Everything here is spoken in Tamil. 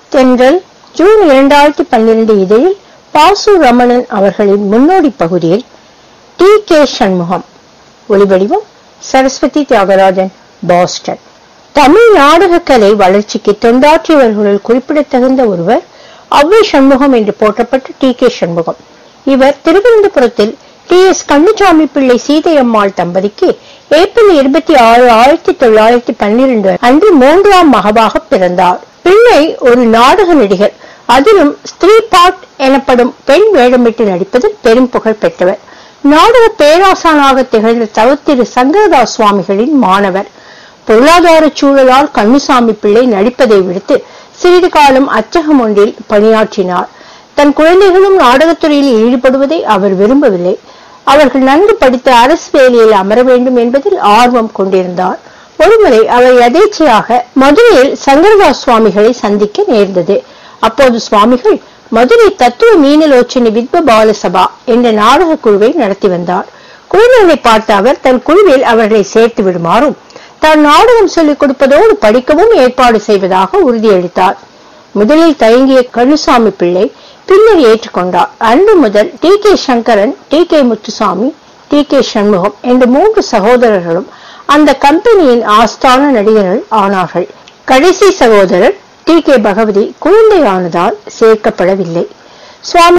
தென்றல் ஜூன் இரண்டாயிரத்தி பன்னிரண்டு இதழில் பாசு ரமணன் அவர்களின் முன்னோடி பகுதியில் டி கே சண்முகம் ஒளிவடிவம் சரஸ்வதி தியாகராஜன் பாஸ்டன் தமிழ் நாடகக்கலை வளர்ச்சிக்கு தொண்டாற்றியவர்களுள் குறிப்பிடத்தகுந்த ஒருவர் அவ்வை சண்முகம் என்று போற்றப்பட்ட டி கே சண்முகம் இவர் திருவனந்தபுரத்தில் டி எஸ் கண்ணுசாமி பிள்ளை சீதையம்மாள் தம்பதிக்கு ஏப்ரல் இருபத்தி ஆறு ஆயிரத்தி தொள்ளாயிரத்தி பன்னிரண்டு அன்று மூன்றாம் மகவாக பிறந்தார் பிள்ளை ஒரு நாடக நடிகர் அதிலும் ஸ்திரீ பாட் எனப்படும் பெண் வேடமிட்டு நடிப்பதில் பெரும் புகழ் பெற்றவர் நாடக பேராசானாக திகழ்ந்த தவத்திரு சங்கரதாஸ் சுவாமிகளின் மாணவர் பொருளாதார சூழலால் கண்ணுசாமி பிள்ளை நடிப்பதை விடுத்து சிறிது காலம் அச்சகம் ஒன்றில் பணியாற்றினார் தன் குழந்தைகளும் நாடகத்துறையில் ஈடுபடுவதை அவர் விரும்பவில்லை அவர்கள் நன்கு படித்த அரசு வேலையில் அமர வேண்டும் என்பதில் ஆர்வம் கொண்டிருந்தார் ஒருமுறை அவர் எதேச்சையாக மதுரையில் சங்கரதாஸ் சுவாமிகளை சந்திக்க நேர்ந்தது அப்போது சுவாமிகள் மதுரை தத்துவ மீனலோச்சனி வித்வ பாலசபா என்ற நாடக குழுவை நடத்தி வந்தார் குழந்தைகளை பார்த்த அவர் தன் குழுவில் அவர்களை சேர்த்து விடுமாறும் தான் நாடகம் சொல்லிக் கொடுப்பதோடு படிக்கவும் ஏற்பாடு செய்வதாக உறுதியளித்தார் முதலில் தயங்கிய கண்ணுசாமி பிள்ளை பின்னர் ஏற்றுக்கொண்டார் அன்று முதல் T K Sankaran T K Muthusamy T K Shanmugam என்ற மூன்று சகோதரர்களும் அந்த கம்பெனியின் ஆஸ்தான நடிகர்கள் ஆனார்கள் கடைசி சகோதரர் டி கே பகவதி குழந்தையானதால் சேர்க்கப்படவில்லை சுவாமி